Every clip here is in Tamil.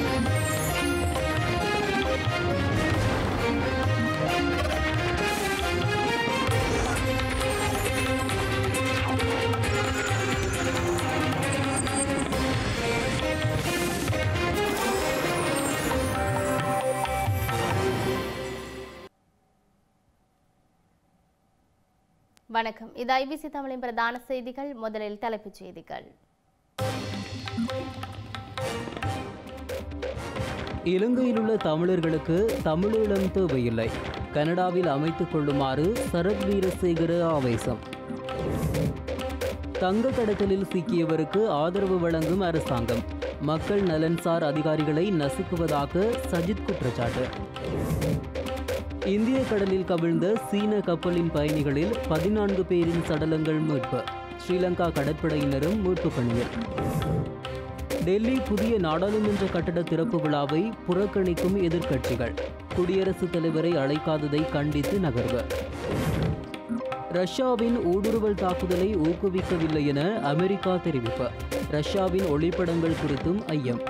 வணக்கம் இது ஐபிசி தமிழின் பிரதான செய்திகள் முதலில் தலைப்புச் செய்திகள் இலங்கையில் உள்ள தமிழர்களுக்கு தமிழீழம் தேவையில்லை கனடாவில் அமைத்துக் கொள்ளுமாறு சரத் வீரசேகர ஆவேசம் தங்க கடத்தலில் சிக்கியவருக்கு ஆதரவு வழங்கும் அரசாங்கம் மக்கள் நலன்சார் அதிகாரிகளை நசுக்குவதாக சஜித் குற்றச்சாட்டு இந்திய கடலில் கவிழ்ந்த சீன கப்பலின் பயணிகளில் பதினான்கு பேரின் சடலங்கள் மீட்பு ஸ்ரீலங்கா கடற்படையினரும் மீட்புப் பணியில் டெல்லி புதிய நாடாளுமன்ற கட்டட திறப்பு விழாவை புறக்கணிக்கும் எதிர்க்கட்சிகள் குடியரசுத் தலைவரை அழைக்காததை கண்டித்து நகர்வு ரஷ்யாவின் ஊடுருவல் தாக்குதலை ஊக்குவிக்கவில்லை என அமெரிக்கா தெரிவிப்பு ரஷ்யாவின் ஒளிப்படங்கள் குறித்தும் ஐயம்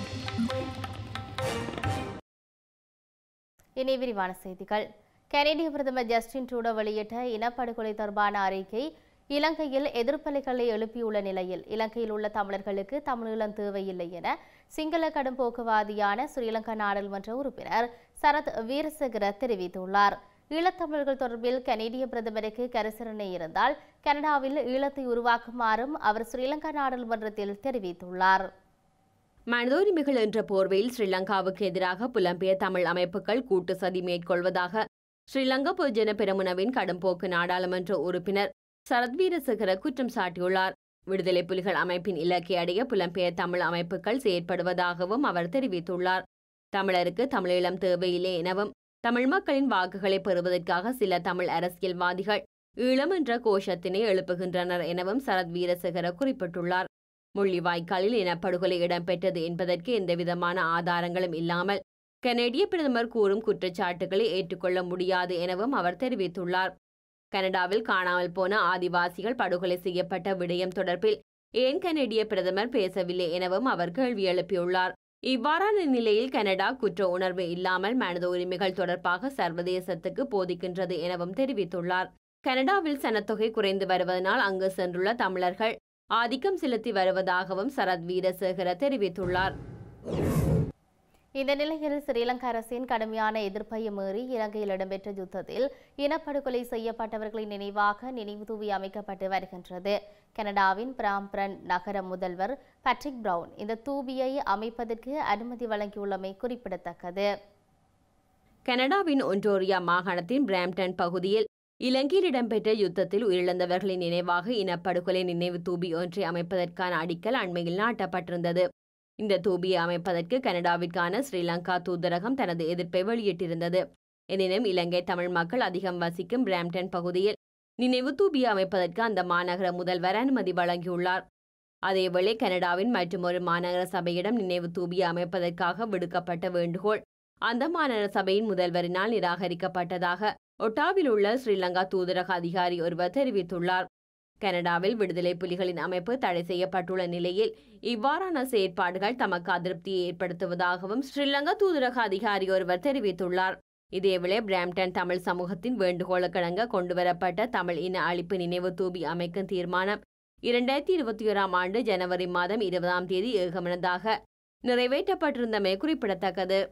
இனி விரிவான செய்திகள் கனேடிய பிரதமர் ஜஸ்டின் ட்ரூடோ வெளியிட்ட இனப்படுகொலை தொடர்பான அறிக்கை இலங்கையில் எதிர்ப்பலைகளை எழுப்பியுள்ள நிலையில் இலங்கையில் உள்ள தமிழர்களுக்கு தமிழீழம் தேவையில்லை என சிங்கள கடும் போக்குவாதியான ஸ்ரீலங்கா நாடாளுமன்ற உறுப்பினர் சரத் வீரசேகர தெரிவித்துள்ளார் ஈழத்தமிழர்கள் தொடர்பில் கனேடிய பிரதமருக்கு கரிசரணை இருந்தால் கனடாவில் ஈழத்தை உருவாக்குமாறும் அவர் ஸ்ரீலங்கா நாடாளுமன்றத்தில் தெரிவித்துள்ளார் மனித உரிமைகள் என்ற போர்வையில் ஸ்ரீலங்காவுக்கு எதிராக புலம்பெயர் தமிழ் அமைப்புகள் கூட்டு சதி மேற்கொள்வதாக ஸ்ரீலங்கா பொதுஜன பெரமுனவின் கடும்போக்கு நாடாளுமன்ற உறுப்பினர் சரத் வீரசேகர குற்றம் சாட்டியுள்ளார் விடுதலை புலிகள் அமைப்பின் இலக்கை அடைய புலம்பெயர் தமிழ் அமைப்புகள் செயற்படுவதாகவும் அவர் தெரிவித்துள்ளார் தமிழருக்கு தமிழீழம் தேவையில்லை எனவும் தமிழ் மக்களின் வாக்குகளை பெறுவதற்காக சில தமிழ் அரசியல்வாதிகள் ஈழம் என்ற கோஷத்தினை எழுப்புகின்றனர் எனவும் சரத் வீரசேகர குறிப்பிட்டுள்ளார் முள்ளிவாய்க்காலில் இனப்படுகொலை இடம்பெற்றது என்பதற்கு எந்தவிதமான ஆதாரங்களும் இல்லாமல் கனேடிய பிரதமர் கூறும் குற்றச்சாட்டுகளை ஏற்றுக்கொள்ள முடியாது எனவும் அவர் தெரிவித்துள்ளார் கனடாவில் காணாமல் போன ஆதிவாசிகள் படுகொலை செய்யப்பட்ட விடயம் தொடர்பில் ஏன் கனேடிய பிரதமர் பேசவில்லை எனவும் அவர் கேள்வி எழுப்பியுள்ளார் இவ்வாறான நிலையில் கனடா குற்ற உணர்வு இல்லாமல் மனித உரிமைகள் தொடர்பாக சர்வதேசத்துக்கு போதிக்கின்றது எனவும் தெரிவித்துள்ளார் கனடாவில் சனத்தொகை குறைந்து வருவதனால் அங்கு சென்றுள்ள தமிழர்கள் ஆதிக்கம் செலுத்தி வருவதாகவும் சரத் வீரசேகர தெரிவித்துள்ளார் இந்த நிலையில் ஸ்ரீலங்கா அரசின் கடுமையான எதிர்ப்பை மீறி இலங்கையில் இடம்பெற்ற யுத்தத்தில் இனப்படுகொலை செய்யப்பட்டவர்களின் நினைவாக நினைவு தூவி அமைக்கப்பட்டு வருகின்றது கனடாவின் பிராம்பிரன் நகர முதல்வர் பட்ரிக் பிரவுன் இந்த தூபியை அமைப்பதற்கு அனுமதி வழங்கியுள்ளமை குறிப்பிடத்தக்கது கனடாவின் ஒன்டோரியா மாகாணத்தின் பிராம்டன் பகுதியில் இலங்கையில் இடம்பெற்ற யுத்தத்தில் உயிரிழந்தவர்களின் நினைவாக இனப்படுகொலை நினைவு தூபி ஒன்றை அமைப்பதற்கான அடிக்கல் அண்மையில் நாட்டப்பட்டிருந்தது இந்த தூபியை அமைப்பதற்கு கனடாவிற்கான ஸ்ரீலங்கா தூதரகம் தனது எதிர்ப்பை வெளியிட்டிருந்தது எனினும் இலங்கை தமிழ் மக்கள் அதிகம் வசிக்கும் பிராம்டன் பகுதியில் நினைவு தூபியை அமைப்பதற்கு அந்த மாநகர முதல்வர் அனுமதி வழங்கியுள்ளார் அதேவேளை கனடாவின் மற்றொரு மாநகர சபையிடம் நினைவு தூபியை அமைப்பதற்காக விடுக்கப்பட்ட வேண்டுகோள் அந்த மாநகர சபையின் முதல்வரினால் நிராகரிக்கப்பட்டதாக ஒட்டாவில் உள்ள ஸ்ரீலங்கா தூதரக அதிகாரி ஒருவர் தெரிவித்துள்ளார் கனடாவில் விடுதலை புலிகளின் அமைப்பு தடை செய்யப்பட்டுள்ள நிலையில் இவ்வாறான செயற்பாடுகள் தமக்கு அதிருப்தியை ஏற்படுத்துவதாகவும் ஸ்ரீலங்கா தூதரக அதிகாரி ஒருவர் தெரிவித்துள்ளார் இதேவேளை பிராம்டன் தமிழ் சமூகத்தின் வேண்டுகோளுக்கிணங்க கொண்டுவரப்பட்ட தமிழ் இன அழிப்பு நினைவு தூபி அமைக்கும் தீர்மானம் இரண்டாயிரத்தி இருபத்தி ஓராம் ஆண்டு ஜனவரி மாதம் இருபதாம் தேதி ஏகமனதாக நிறைவேற்றப்பட்டிருந்தமை குறிப்பிடத்தக்கது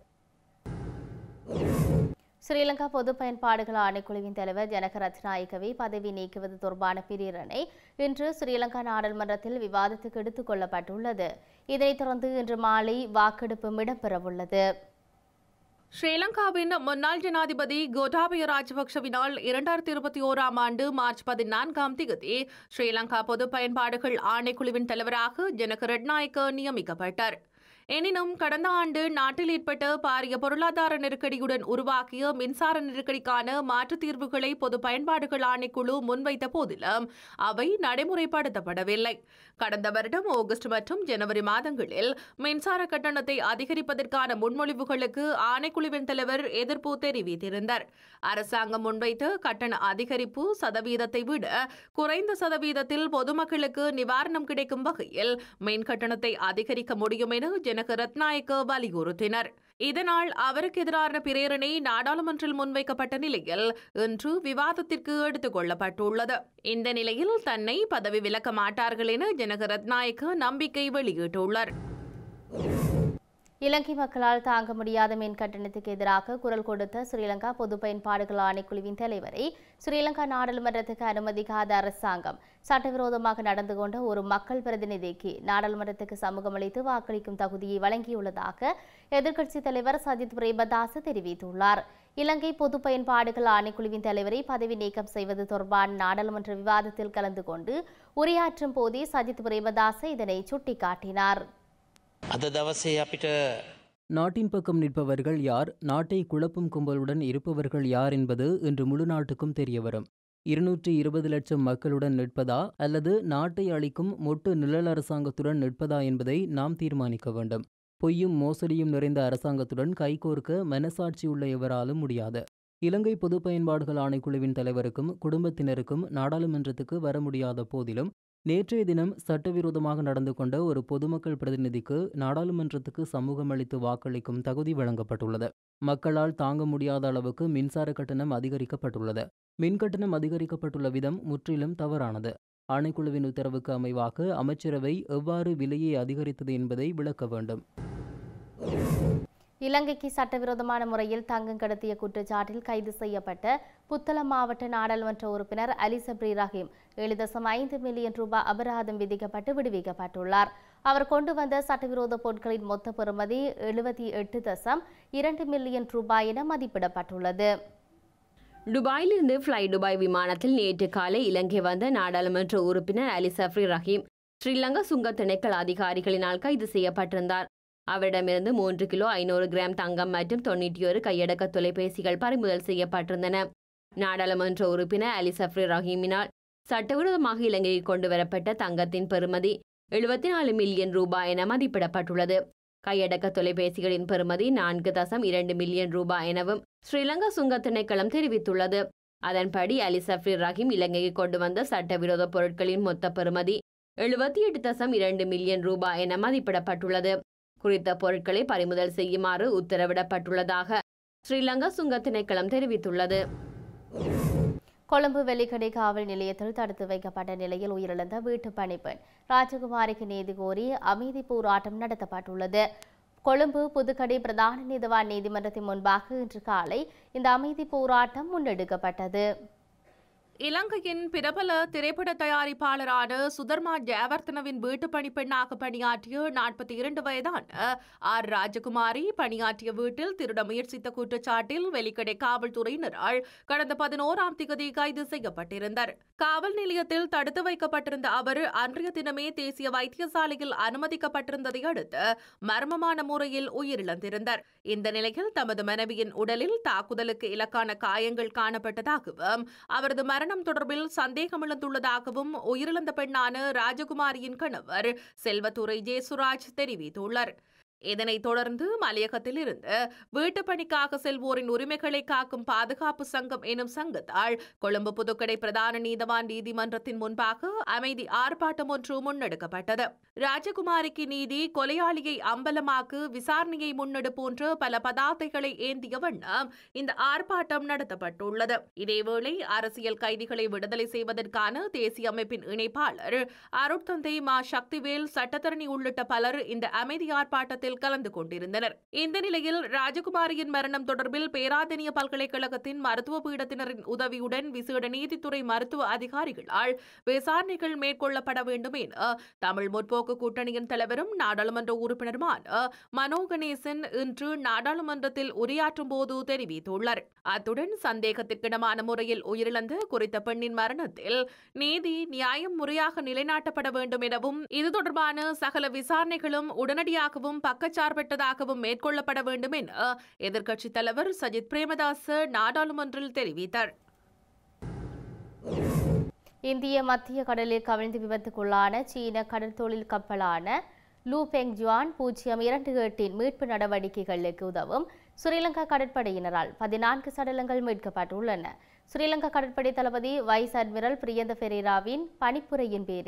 ஸ்ரீலங்கா பொது பயன்பாடுகள் ஆணைக்குழுவின் தலைவர் ஜனக ரத்நாயக்கவை பதவி நீக்குவது தொடர்பான பிரேரணை இன்று ஸ்ரீலங்கா நாடாளுமன்றத்தில் விவாதத்துக்கு எடுத்துக் கொள்ளப்பட்டுள்ளது இதனைத் தொடர்ந்து இன்று மாலை வாக்கெடுப்பும் இடம்பெறவுள்ளது ஸ்ரீலங்காவின் முன்னாள் ஜனாதிபதி கோட்டாபய ராஜபக்ஷவினால் இரண்டாயிரத்தி இருபத்தி ஓராம் ஆண்டு மார்ச் பதினான்காம் தேதி ஸ்ரீலங்கா பொது பயன்பாடுகள் ஆணைக்குழுவின் தலைவராக ஜனக ரட்நாயக்க நியமிக்கப்பட்டார் எனினும் கடந்த ஆண்டு நாட்டில் ஏற்பட்ட பாரிய பொருளாதார நெருக்கடியுடன் உருவாக்கிய மின்சார நெருக்கடிக்கான மாற்றுத் தீர்வுகளை பொது பயன்பாடுகள் ஆணைக்குழு முன்வைத்த போதிலும் அவை நடைமுறைப்படுத்தப்படவில்லை கடந்த வருடம் ஆகஸ்ட் மற்றும் ஜனவரி மாதங்களில் மின்சார கட்டணத்தை அதிகரிப்பதற்கான முன்மொழிவுகளுக்கு ஆணைக்குழுவின் தலைவர் எதிர்ப்பு தெரிவித்திருந்தார் அரசாங்கம் முன்வைத்த கட்டண அதிகரிப்பு சதவீதத்தை விட குறைந்த சதவீதத்தில் பொதுமக்களுக்கு நிவாரணம் கிடைக்கும் வகையில் மின் கட்டணத்தை அதிகரிக்க முடியும் என ஜனக ரத்நாயக்க வலியுறுத்தினர் இதனால் அவருக்கு எதிரான பிரேரணை நாடாளுமன்றில் முன்வைக்கப்பட்ட நிலையில் இன்று விவாதத்திற்கு எடுத்துக் கொள்ளப்பட்டுள்ளது இந்த நிலையில் தன்னை பதவி விலக்க மாட்டார்கள் என ஜனக ரத்நாயக்க நம்பிக்கை வெளியிட்டுள்ளார் இலங்கை மக்களால் தாங்க முடியாத மின் கட்டணத்துக்கு எதிராக குரல் கொடுத்த ஸ்ரீலங்கா பொது பயன்பாடுகள் ஆணைக்குழுவின் தலைவரை ஸ்ரீலங்கா நாடாளுமன்றத்துக்கு அனுமதிக்காத அரசாங்கம் சட்டவிரோதமாக நடந்து கொண்ட ஒரு மக்கள் பிரதிநிதிக்கு நாடாளுமன்றத்துக்கு சமூகம் அளித்து வாக்களிக்கும் தகுதியை வழங்கியுள்ளதாக எதிர்க்கட்சித் தலைவர் சஜித் பிரேமதாச தெரிவித்துள்ளார் இலங்கை பொது பயன்பாடுகள் ஆணைக்குழுவின் தலைவரை பதவி நீக்கம் செய்வது தொடர்பான நாடாளுமன்ற விவாதத்தில் கலந்து கொண்டு உரையாற்றும் போதே சஜித் பிரேமதாச இதனை சுட்டிக்காட்டினார் අද දවසේ අපිට நாட்டின் பக்கம் நிற்பவர்கள் யார் நாட்டை குழப்பும் கும்பலுடன் இருப்பவர்கள் யார் என்பது இன்று முழு நாட்டுக்கும் தெரியவரும் இருநூற்றி இருபது லட்சம் மக்களுடன் நிற்பதா அல்லது நாட்டை அளிக்கும் மொட்டு நிழல் அரசாங்கத்துடன் நிற்பதா என்பதை நாம் தீர்மானிக்க வேண்டும் பொய்யும் மோசடியும் நிறைந்த அரசாங்கத்துடன் கைகோர்க்க மனசாட்சி உள்ள எவராலும் முடியாது இலங்கை பொது பயன்பாடுகள் ஆணைக்குழுவின் தலைவருக்கும் குடும்பத்தினருக்கும் நாடாளுமன்றத்துக்கு வர முடியாத போதிலும் நேற்றைய தினம் சட்டவிரோதமாக நடந்து கொண்ட ஒரு பொதுமக்கள் பிரதிநிதிக்கு நாடாளுமன்றத்துக்கு சமூகம் அளித்து வாக்களிக்கும் தகுதி வழங்கப்பட்டுள்ளது மக்களால் தாங்க முடியாத அளவுக்கு மின்சார கட்டணம் அதிகரிக்கப்பட்டுள்ளது மின் கட்டணம் அதிகரிக்கப்பட்டுள்ள விதம் முற்றிலும் தவறானது ஆணைக்குழுவின் உத்தரவுக்கு அமைவாக அமைச்சரவை எவ்வாறு விலையை அதிகரித்தது என்பதை விளக்க வேண்டும் இலங்கைக்கு சட்டவிரோதமான முறையில் தங்கம் கடத்திய குற்றச்சாட்டில் கைது செய்யப்பட்ட புத்தளம் மாவட்ட நாடாளுமன்ற உறுப்பினர் அலி சப்ரி ரஹீம் ஏழு தசம் ஐந்து மில்லியன் ரூபாய் அபராதம் விதிக்கப்பட்டு விடுவிக்கப்பட்டுள்ளார் அவர் கொண்டு வந்த சட்டவிரோத பொருட்களின் மொத்த பெறுமதி எழுபத்தி எட்டு தசம் இரண்டு மில்லியன் ரூபாய் என மதிப்பிடப்பட்டுள்ளது துபாயிலிருந்து ஃப்ளை துபாய் விமானத்தில் நேற்று காலை இலங்கை வந்த நாடாளுமன்ற உறுப்பினர் அலி சஃப்ரி ரஹீம் ஸ்ரீலங்கா சுங்க திணைக்கள அதிகாரிகளினால் கைது செய்யப்பட்டிருந்தார் அவரிடமிருந்து மூன்று கிலோ ஐநூறு கிராம் தங்கம் மற்றும் தொண்ணூற்றி ஒரு கையடக்க தொலைபேசிகள் பறிமுதல் செய்யப்பட்டிருந்தன நாடாளுமன்ற உறுப்பினர் அலி சஃப்ரி ரஹீமினால் சட்டவிரோதமாக இலங்கைக்கு கொண்டு வரப்பட்ட தங்கத்தின் பெறுமதி எழுபத்தி நாலு மில்லியன் ரூபாய் என மதிப்பிடப்பட்டுள்ளது கையடக்க தொலைபேசிகளின் பெறுமதி நான்கு தசம் இரண்டு மில்லியன் ரூபாய் எனவும் ஸ்ரீலங்கா சுங்க திணைக்களம் தெரிவித்துள்ளது அதன்படி அலி சஃப்ரி ரஹீம் இலங்கைக்கு கொண்டு வந்த சட்டவிரோத பொருட்களின் மொத்த பெறுமதி எழுபத்தி எட்டு தசம் இரண்டு மில்லியன் ரூபாய் என மதிப்பிடப்பட்டுள்ளது குறித்த பொருட்களை பறிமுதல் செய்யுமாறு உத்தரவிடப்பட்டுள்ளதாக ஸ்ரீலங்கா சுங்க திணைக்களம் தெரிவித்துள்ளது கொழும்பு வெள்ளிக்கடை காவல் நிலையத்தில் தடுத்து வைக்கப்பட்ட நிலையில் உயிரிழந்த வீட்டு பணிப்பெண் ராஜகுமாரிக்கு நீதி கோரி அமைதி போராட்டம் நடத்தப்பட்டுள்ளது கொழும்பு புதுக்கடை பிரதான நீதிவான் நீதிமன்றத்தின் முன்பாக இன்று காலை இந்த அமைதி போராட்டம் முன்னெடுக்கப்பட்டது இலங்கையின் பிரபல திரைப்பட தயாரிப்பாளரான சுதர்மா ஜெயவர்த்தனவின் வீட்டு பணிப்பெண்ணாக பணியாற்றிய நாற்பத்தி இரண்டு வயதான ஆர் ராஜகுமாரி பணியாற்றிய வீட்டில் திருட முயற்சித்த குற்றச்சாட்டில் வெலிக்கடை காவல்துறையினரால் கடந்த பதினோராம் திகதி கைது செய்யப்பட்டிருந்தார் காவல் நிலையத்தில் தடுத்து வைக்கப்பட்டிருந்த அவர் அன்றைய தினமே தேசிய வைத்தியசாலையில் அனுமதிக்கப்பட்டிருந்ததை அடுத்து மர்மமான முறையில் உயிரிழந்திருந்தார் இந்த நிலையில் தமது மனைவியின் உடலில் தாக்குதலுக்கு இலக்கான காயங்கள் காணப்பட்டதாகவும் அவரது மரணம் தொடர்பில் சந்தேகம் எழுந்துள்ளதாகவும் உயிரிழந்த பெண்ணான ராஜகுமாரியின் கணவர் செல்வத்துறை ஜேசுராஜ் தெரிவித்துள்ளார் இதனைத் தொடர்ந்து மலையகத்தில் இருந்து வீட்டுப் பணிக்காக செல்வோரின் உரிமைகளை காக்கும் பாதுகாப்பு சங்கம் எனும் சங்கத்தால் கொழும்பு புதுக்கடை பிரதான நீதவான் நீதிமன்றத்தின் முன்பாக அமைதி ஆர்ப்பாட்டம் ஒன்று முன்னெடுக்கப்பட்டது ராஜகுமாரிக்கு நீதி கொலையாளியை அம்பலமாக்கு விசாரணையை முன்னெடு போன்ற பல பதார்த்தைகளை ஏந்திய வண்ணம் இந்த ஆர்ப்பாட்டம் நடத்தப்பட்டுள்ளது இதேவேளை அரசியல் கைதிகளை விடுதலை செய்வதற்கான தேசிய அமைப்பின் இணைப்பாளர் அருட்தந்தை மா சக்திவேல் சட்டத்தரணி உள்ளிட்ட பலர் இந்த அமைதி ஆர்ப்பாட்டத்தில் கலந்து கொண்டிருந்தனர் இந்த நிலையில் ராஜகுமாரியின் மரணம் தொடர்பில் பேராதனிய பல்கலைக்கழகத்தின் மருத்துவ பீடத்தினரின் உதவியுடன் விசேட நீதித்துறை மருத்துவ அதிகாரிகளால் விசாரணைகள் மேற்கொள்ளப்பட வேண்டும் என தமிழ் முற்போக்கு கூட்டணியின் தலைவரும் நாடாளுமன்ற உறுப்பினருமான மனோ கணேசன் இன்று நாடாளுமன்றத்தில் உரையாற்றும் போது தெரிவித்துள்ளார் அத்துடன் சந்தேகத்திற்கிடமான முறையில் உயிரிழந்த குறித்த பெண்ணின் மரணத்தில் நீதி நியாயம் முறையாக நிலைநாட்டப்பட வேண்டும் எனவும் இது தொடர்பான சகல விசாரணைகளும் உடனடியாகவும் பக்கச்சார்பற்றதாகவும் மேற்கொள்ளப்பட வேண்டும் என எதிர்க்கட்சித் தலைவர் சஜித் பிரேமதாச நாடாளுமன்றில் தெரிவித்தார் இந்திய மத்திய கடலில் கவிழ்ந்து விபத்துக்குள்ளான சீன கடற்தொழில் கப்பலான லூ பெங் ஜுவான் பூஜ்ஜியம் இரண்டு எட்டின் மீட்பு நடவடிக்கைகளுக்கு உதவும் ஸ்ரீலங்கா கடற்படையினரால் பதினான்கு சடலங்கள் மீட்கப்பட்டுள்ளன ஸ்ரீலங்கா கடற்படை தளபதி வைஸ் அட்மிரல் பிரியந்த ஃபெரேராவின் பணிப்புரையின் பேரில்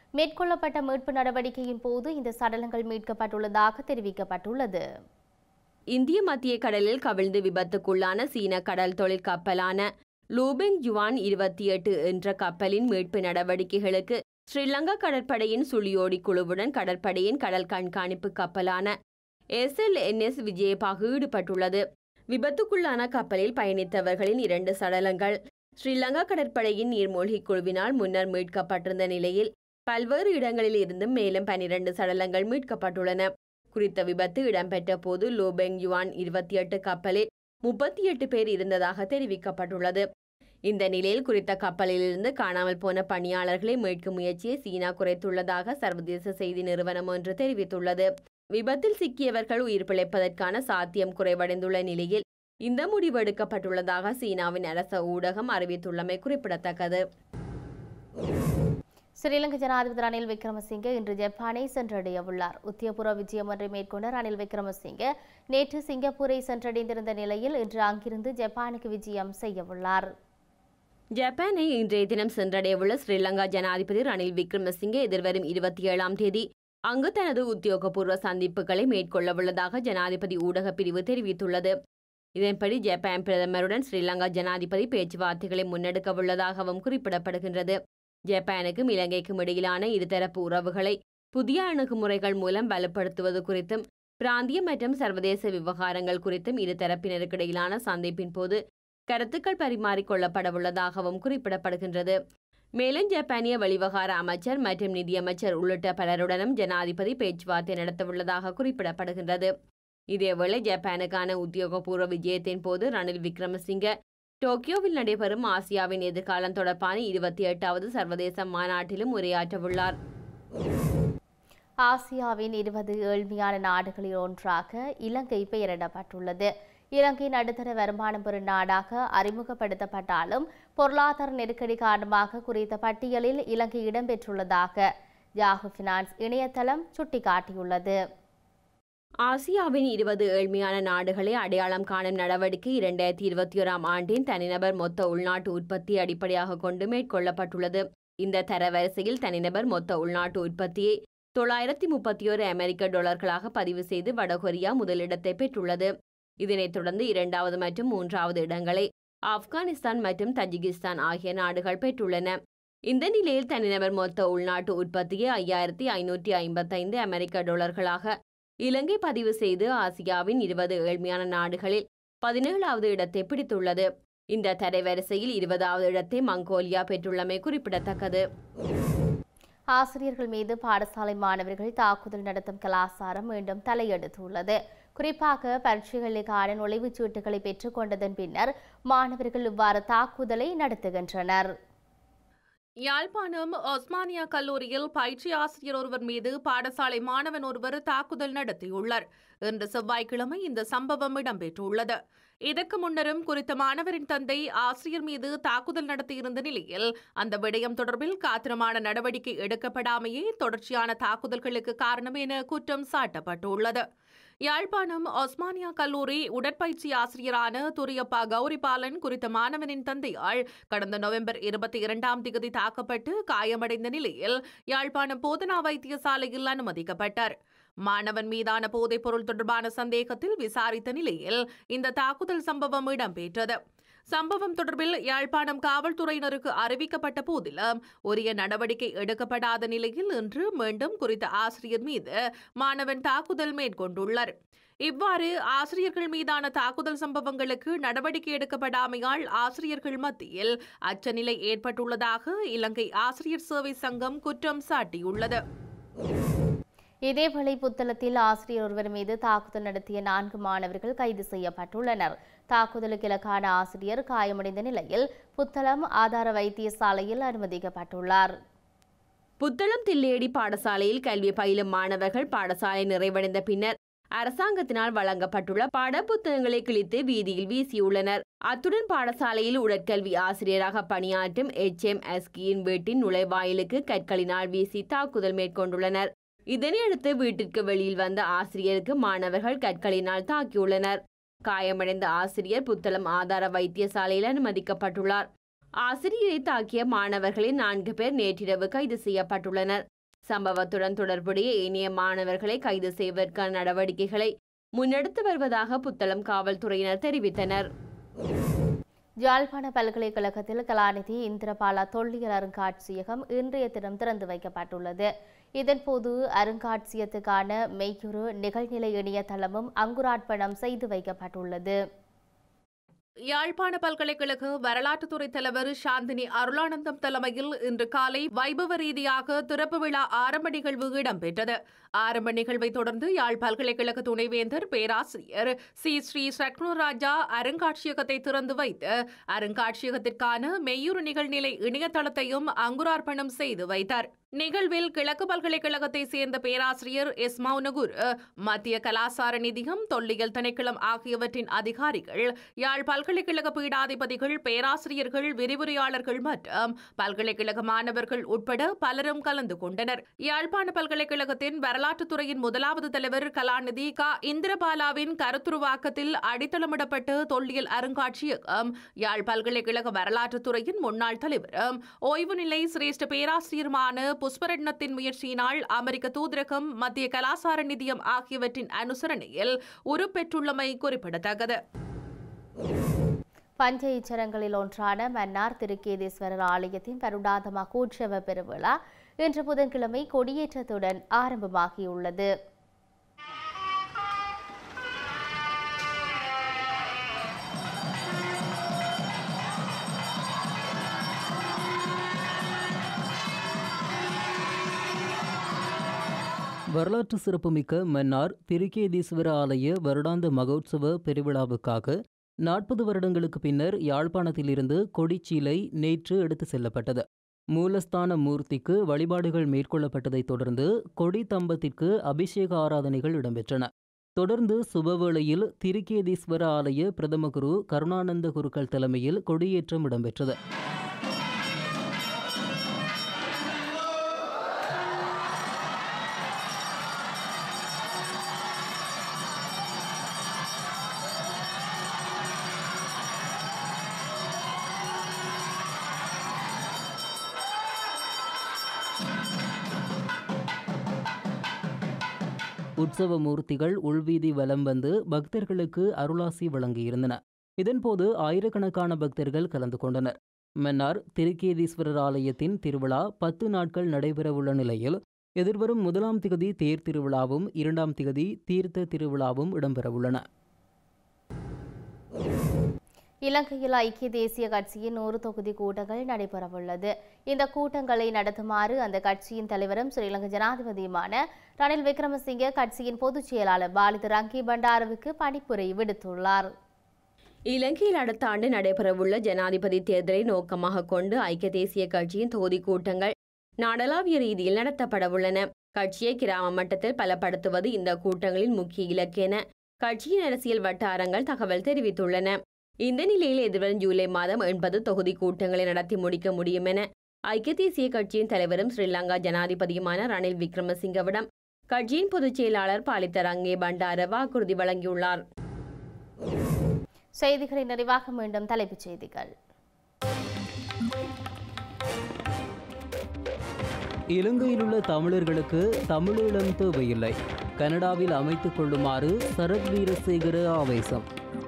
மேற்கொள்ளப்பட்ட மீட்பு நடவடிக்கையின் போது இந்த சடலங்கள் மீட்கப்பட்டுள்ளதாக தெரிவிக்கப்பட்டுள்ளது இந்திய மத்திய கடலில் கவிழ்ந்து விபத்துக்குள்ளான சீன கடல் தொழில் கப்பலான லூபெங் ஜுவான் இருபத்தி எட்டு என்ற கப்பலின் மீட்பு நடவடிக்கைகளுக்கு ஸ்ரீலங்கா கடற்படையின் சுழியோடி குழுவுடன் கடற்படையின் கடல் கண்காணிப்பு கப்பலான எஸ்எல்என்எஸ் விஜயபாகு ஈடுபட்டுள்ளது விபத்துக்குள்ளான கப்பலில் பயணித்தவர்களின் இரண்டு சடலங்கள் ஸ்ரீலங்கா கடற்படையின் நீர்மூழ்கி குழுவினால் முன்னர் மீட்கப்பட்டிருந்த நிலையில் பல்வேறு இடங்களில் இருந்தும் மேலும் பனிரண்டு சடலங்கள் மீட்கப்பட்டுள்ளன குறித்த விபத்து இடம்பெற்ற போது லோபெங் யுவான் இருபத்தி எட்டு கப்பலில் முப்பத்தி எட்டு பேர் இருந்ததாக தெரிவிக்கப்பட்டுள்ளது இந்த நிலையில் குறித்த கப்பலிலிருந்து காணாமல் போன பணியாளர்களை மீட்கும் முயற்சியை சீனா குறைத்துள்ளதாக சர்வதேச செய்தி நிறுவனம் ஒன்று தெரிவித்துள்ளது விபத்தில் சிக்கியவர்கள் உயிர் பிழைப்பதற்கான சாத்தியம் குறைவடைந்துள்ள நிலையில் இந்த முடிவு எடுக்கப்பட்டுள்ளதாக சீனாவின் அரச ஊடகம் அறிவித்துள்ளமை குறிப்பிடத்தக்கது ஸ்ரீலங்கா ஜனாதிபதி ரணில் விக்ரமசிங்கே இன்று ஜப்பானை சென்றடைய உள்ளார் உத்தியபூர்வ விஜயம் ஒன்றை மேற்கொண்ட ரணில் விக்ரமசிங்கே நேற்று சிங்கப்பூரை சென்றடைந்திருந்த நிலையில் இன்று அங்கிருந்து ஜப்பானுக்கு விஜயம் செய்ய உள்ளார் ஜப்பானை இன்றைய தினம் சென்றடையவுள்ள ஸ்ரீலங்கா ஜனாதிபதி ரணில் விக்ரமசிங்கே எதிர்வரும் இருபத்தி ஏழாம் தேதி அங்கு தனது உத்தியோகபூர்வ சந்திப்புகளை மேற்கொள்ளவுள்ளதாக ஜனாதிபதி ஊடகப் பிரிவு தெரிவித்துள்ளது இதன்படி ஜப்பான் பிரதமருடன் ஸ்ரீலங்கா ஜனாதிபதி பேச்சுவார்த்தைகளை முன்னெடுக்கவுள்ளதாகவும் குறிப்பிடப்படுகின்றது ஜப்பானுக்கும் இலங்கைக்கும் இடையிலான இருதரப்பு உறவுகளை புதிய அணுகுமுறைகள் மூலம் பலப்படுத்துவது குறித்தும் பிராந்திய மற்றும் சர்வதேச விவகாரங்கள் குறித்தும் இருதரப்பினருக்கிடையிலான சந்திப்பின் போது கருத்துக்கள் பரிமாறிக்கொள்ளப்படவுள்ளதாகவும் குறிப்பிடப்படுகின்றது மேலும் ஜப்பானிய வெளிவகார அமைச்சர் மற்றும் நிதியமைச்சர் உள்ளிட்ட பலருடனும் ஜனாதிபதி பேச்சுவார்த்தை நடத்தவுள்ளதாக குறிப்பிடப்படுகின்றது இதேவேளை ஜப்பானுக்கான உத்தியோகபூர்வ விஜயத்தின் போது ரணில் விக்ரமசிங்க டோக்கியோவில் நடைபெறும் ஆசியாவின் எதிர்காலம் தொடர்பான இருபத்தி எட்டாவது சர்வதேச மாநாட்டிலும் உரையாற்றவுள்ளார் ஆசியாவின் இருபது ஏழ்மையான நாடுகளில் ஒன்றாக இலங்கை பெயரிடப்பட்டுள்ளது இலங்கை நடுத்தர வருமானம் பெறும் நாடாக அறிமுகப்படுத்தப்பட்டாலும் பொருளாதார நெருக்கடி காரணமாக குறித்த பட்டியலில் இலங்கை இடம்பெற்றுள்ளதாக யாஹூ ஃபினான்ஸ் இணையதளம் சுட்டிக்காட்டியுள்ளது ஆசியாவின் இருபது ஏழ்மையான நாடுகளை அடையாளம் காணும் நடவடிக்கை இரண்டாயிரத்தி இருபத்தி ஓராம் ஆண்டின் தனிநபர் மொத்த உள்நாட்டு உற்பத்தி அடிப்படையாக கொண்டு மேற்கொள்ளப்பட்டுள்ளது இந்த தரவரிசையில் தனிநபர் மொத்த உள்நாட்டு உற்பத்தியை தொள்ளாயிரத்தி முப்பத்தி ஒரு அமெரிக்க டாலர்களாக பதிவு செய்து வடகொரியா முதலிடத்தை பெற்றுள்ளது இதனைத் தொடர்ந்து இரண்டாவது மற்றும் மூன்றாவது இடங்களை ஆப்கானிஸ்தான் மற்றும் தஜிகிஸ்தான் ஆகிய நாடுகள் பெற்றுள்ளன இந்த நிலையில் தனிநபர் மொத்த உள்நாட்டு உற்பத்தியை ஐயாயிரத்தி ஐநூற்றி ஐம்பத்தைந்து அமெரிக்க டாலர்களாக இலங்கை பதிவு செய்து ஆசியாவின் இருபது ஏழ்மையான நாடுகளில் பதினேழாவது இடத்தை பிடித்துள்ளது இந்த தரைவரிசையில் இருபதாவது இடத்தை மங்கோலியா பெற்றுள்ளமை குறிப்பிடத்தக்கது ஆசிரியர்கள் மீது பாடசாலை மாணவர்கள் தாக்குதல் நடத்தும் கலாச்சாரம் மீண்டும் தலையெடுத்துள்ளது குறிப்பாக பரீட்சைகளுக்கான நுழைவுச் சீட்டுகளை பெற்றுக்கொண்டதன் பின்னர் மாணவர்கள் இவ்வாறு தாக்குதலை நடத்துகின்றனர் யாழ்ப்பாணம் ஒஸ்மானியா கல்லூரியில் பயிற்சி ஆசிரியர் ஒருவர் மீது பாடசாலை மாணவன் ஒருவர் தாக்குதல் நடத்தியுள்ளார் இன்று செவ்வாய்க்கிழமை இந்த சம்பவம் இடம்பெற்றுள்ளது இதற்கு முன்னரும் குறித்த மாணவரின் தந்தை ஆசிரியர் மீது தாக்குதல் நடத்தியிருந்த நிலையில் அந்த விடயம் தொடர்பில் காத்திரமான நடவடிக்கை எடுக்கப்படாமையே தொடர்ச்சியான தாக்குதல்களுக்கு காரணம் என குற்றம் சாட்டப்பட்டுள்ளது யாழ்ப்பாணம் ஒஸ்மானியா கல்லூரி உடற்பயிற்சி ஆசிரியரான துரியப்பா கௌரிபாலன் குறித்த மாணவனின் தந்தையால் கடந்த நவம்பர் இருபத்தி இரண்டாம் தேதி தாக்கப்பட்டு காயமடைந்த நிலையில் யாழ்ப்பாணம் போதனா வைத்தியசாலையில் அனுமதிக்கப்பட்டார் மாணவன் மீதான போதைப்பொருள் தொடர்பான சந்தேகத்தில் விசாரித்த நிலையில் இந்த தாக்குதல் சம்பவம் இடம்பெற்றது சம்பவம் தொடர்பில் யாழ்ப்பாணம் காவல்துறையினருக்கு அறிவிக்கப்பட்ட போதிலும் உரிய நடவடிக்கை எடுக்கப்படாத நிலையில் இன்று மீண்டும் குறித்த ஆசிரியர் மீது மாணவன் தாக்குதல் மேற்கொண்டுள்ளார் இவ்வாறு ஆசிரியர்கள் மீதான தாக்குதல் சம்பவங்களுக்கு நடவடிக்கை எடுக்கப்படாமையால் ஆசிரியர்கள் மத்தியில் அச்சநிலை ஏற்பட்டுள்ளதாக இலங்கை ஆசிரியர் சேவை சங்கம் குற்றம் சாட்டியுள்ளது இதேவேளை புத்தளத்தில் ஆசிரியர் ஒருவர் மீது தாக்குதல் நடத்திய நான்கு மாணவர்கள் கைது செய்யப்பட்டுள்ளனர் தாக்குதலுக்கு இலக்கான ஆசிரியர் காயமடைந்த நிலையில் புத்தளம் ஆதார வைத்தியசாலையில் அனுமதிக்கப்பட்டுள்ளார் புத்தளம் தில்லேடி பாடசாலையில் கல்வி பயிலும் மாணவர்கள் பாடசாலை நிறைவடைந்த பின்னர் அரசாங்கத்தினால் வழங்கப்பட்டுள்ள பாடப்புத்தகங்களை கிழித்து வீதியில் வீசியுள்ளனர் அத்துடன் பாடசாலையில் உடற்கல்வி ஆசிரியராக பணியாற்றும் எச் எம் எஸ்கியின் வீட்டின் நுழைவாயிலுக்கு கற்களினால் வீசி தாக்குதல் மேற்கொண்டுள்ளனர் இதனையடுத்து வீட்டிற்கு வெளியில் வந்த ஆசிரியருக்கு மாணவர்கள் கற்களினால் தாக்கியுள்ளனர் காயமடைந்த ஆசிரியர் புத்தளம் ஆதார வைத்தியசாலையில் அனுமதிக்கப்பட்டுள்ளார் ஆசிரியரை தாக்கிய மாணவர்களில் நான்கு பேர் நேற்றிரவு கைது செய்யப்பட்டுள்ளனர் சம்பவத்துடன் தொடர்புடைய ஏனைய மாணவர்களை கைது செய்வதற்கான நடவடிக்கைகளை முன்னெடுத்து வருவதாக புத்தளம் காவல்துறையினர் தெரிவித்தனர் யாழ்ப்பாண பல்கலைக்கழகத்தில் கலாநிதி இந்திரபாலா தொல்லியல் அருங்காட்சியகம் இன்றைய தினம் திறந்து வைக்கப்பட்டுள்ளது இதன்போது அருங்காட்சியகத்துக்கான மெய்யுறு நிகழ்நிலை இணையதளமும் அங்குரார்ப்பணம் செய்து வைக்கப்பட்டுள்ளது யாழ்ப்பாண பல்கலைக்கழக வரலாற்றுத்துறை தலைவர் சாந்தினி அருளானந்தம் தலைமையில் இன்று காலை வைபவ ரீதியாக திறப்பு விழா ஆரம்ப நிகழ்வு இடம்பெற்றது ஆரம்ப நிகழ்வை தொடர்ந்து யாழ் பல்கலைக்கழக துணைவேந்தர் பேராசிரியர் சி ஸ்ரீ சட்குணராஜா அருங்காட்சியகத்தை திறந்து வைத்து அருங்காட்சியகத்திற்கான மெய்யுறு நிகழ்நிலை இணையதளத்தையும் அங்குரார்ப்பணம் செய்து வைத்தார் நிகழ்வில் கிழக்கு பல்கலைக்கழகத்தை சேர்ந்த பேராசிரியர் எஸ் மௌனகுர் மத்திய கலாசார நிதியம் தொல்லியல் திணைக்களம் ஆகியவற்றின் அதிகாரிகள் யாழ் பல்கலைக்கழக பீடாதிபதிகள் பேராசிரியர்கள் விரிவுரையாளர்கள் மற்றும் பல்கலைக்கழக மாணவர்கள் உட்பட பலரும் கலந்து கொண்டனர் யாழ்ப்பாண பல்கலைக்கழகத்தின் வரலாற்றுத்துறையின் முதலாவது தலைவர் கலாநிதி க இந்திரபாலாவின் கருத்துருவாக்கத்தில் அடித்தளமிடப்பட்ட தொல்லியல் அருங்காட்சியகம் யாழ் பல்கலைக்கழக வரலாற்றுத்துறையின் முன்னாள் தலைவரும் ஓய்வு நிலை சிரேஷ்ட பேராசிரியருமான புஷ்பரட்னத்தின் முயற்சியினால் அமெரிக்க தூதரகம் மத்திய கலாசார நிதியம் ஆகியவற்றின் அனுசரணையில் உருப்பெற்றுள்ளமை குறிப்பிடத்தக்கது பஞ்ச இச்சரங்களில் ஒன்றான மன்னார் திருக்கேதீஸ்வரர் ஆலயத்தின் வருடாந்த மகோற்சவ பெருவிழா இன்று புதன்கிழமை கொடியேற்றத்துடன் ஆரம்பமாகியுள்ளது வரலாற்று சிறப்புமிக்க மன்னார் திருக்கேதீஸ்வர ஆலய வருடாந்த மகோத்சவ பெருவிழாவுக்காக நாற்பது வருடங்களுக்கு பின்னர் யாழ்ப்பாணத்திலிருந்து கொடிச்சீலை நேற்று எடுத்து செல்லப்பட்டது மூலஸ்தான மூர்த்திக்கு வழிபாடுகள் மேற்கொள்ளப்பட்டதைத் தொடர்ந்து கொடி தம்பத்திற்கு அபிஷேக ஆராதனைகள் இடம்பெற்றன தொடர்ந்து சுபவேளையில் திருக்கேதீஸ்வர ஆலய பிரதம குரு கருணானந்த குருக்கள் தலைமையில் கொடியேற்றம் இடம்பெற்றது உற்சவ மூர்த்திகள் உள்வீதி வலம் வந்து பக்தர்களுக்கு அருளாசி வழங்கியிருந்தன இதன்போது ஆயிரக்கணக்கான பக்தர்கள் கலந்து கொண்டனர் மன்னார் திருக்கேதீஸ்வரர் ஆலயத்தின் திருவிழா பத்து நாட்கள் நடைபெறவுள்ள நிலையில் எதிர்வரும் முதலாம் திகதி தேர் திருவிழாவும் இரண்டாம் திகதி தீர்த்த திருவிழாவும் இடம்பெறவுள்ளன இலங்கையில் ஐக்கிய தேசிய கட்சியின் நூறு தொகுதி கூட்டங்கள் நடைபெறவுள்ளது இந்த கூட்டங்களை நடத்துமாறு அந்த கட்சியின் தலைவரும் ஸ்ரீலங்கா ஜனாதிபதியுமான ரணில் விக்ரமசிங்கே கட்சியின் பொதுச் செயலாளர் பாலித ரங்கி பண்டாரவுக்கு பணிப்புரை விடுத்துள்ளார் இலங்கையில் அடுத்த ஆண்டு நடைபெறவுள்ள ஜனாதிபதி தேர்தலை நோக்கமாக கொண்டு ஐக்கிய தேசிய கட்சியின் தொகுதி கூட்டங்கள் நாடளாவிய ரீதியில் நடத்தப்படவுள்ளன கட்சியை கிராம மட்டத்தில் பலப்படுத்துவது இந்த கூட்டங்களின் முக்கிய இலக்கு என கட்சியின் அரசியல் வட்டாரங்கள் தகவல் தெரிவித்துள்ளன இந்த நிலையில் எதிர்வரும் ஜூலை மாதம் எண்பது தொகுதி கூட்டங்களை நடத்தி முடிக்க முடியும் என ஐக்கிய தேசிய கட்சியின் தலைவரும் ஸ்ரீலங்கா ஜனாதிபதியுமான ரணில் விக்ரமசிங்கவிடம் கட்சியின் பொதுச் செயலாளர் பாலித்த ரங்கே பண்டார வாக்குறுதி வழங்கியுள்ளார் செய்திகளின் நிறைவாக மீண்டும் தலைப்புச் செய்திகள் இலங்கையில் உள்ள தமிழர்களுக்கு தமிழீழம் தேவையில்லை கனடாவில் அமைத்துக் கொள்ளுமாறு சரத் வீரசேகர ஆவேசம்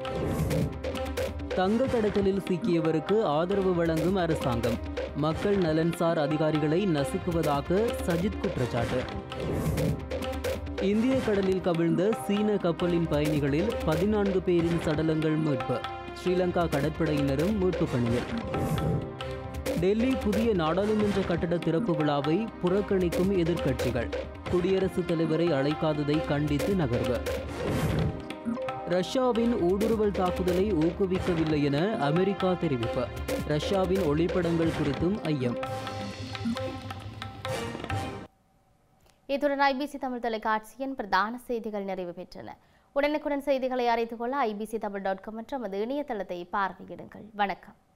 தங்க கடத்தலில் சிக்கியவருக்கு ஆதரவு வழங்கும் அரசாங்கம் மக்கள் நலன்சார் அதிகாரிகளை நசுக்குவதாக சஜித் குற்றச்சாட்டு இந்திய கடலில் கவிழ்ந்த சீன கப்பலின் பயணிகளில் பதினான்கு பேரின் சடலங்கள் மீட்பு ஸ்ரீலங்கா கடற்படையினரும் மீட்புப் பணியில் டெல்லி புதிய நாடாளுமன்ற கட்டட திறப்பு விழாவை புறக்கணிக்கும் எதிர்க்கட்சிகள் குடியரசுத் தலைவரை அழைக்காததை கண்டித்து நகர்வு ரஷ்யாவின் ஊடுருவல் தாக்குதலை ஊக்குவிக்கவில்லை என அமெரிக்கா தெரிவிப்பு ரஷ்யாவின் ஒளிப்படங்கள் குறித்தும் ஐயம் இத்துடன் ஐபிசி தமிழ் தொலைக்காட்சியின் பிரதான செய்திகள் நிறைவு பெற்றன உடனுக்குடன் செய்திகளை அறிந்து கொள்ள ஐபிசி தமிழ் டாட் காம் என்ற நமது இணையதளத்தை பார்வையிடுங்கள் வணக்கம்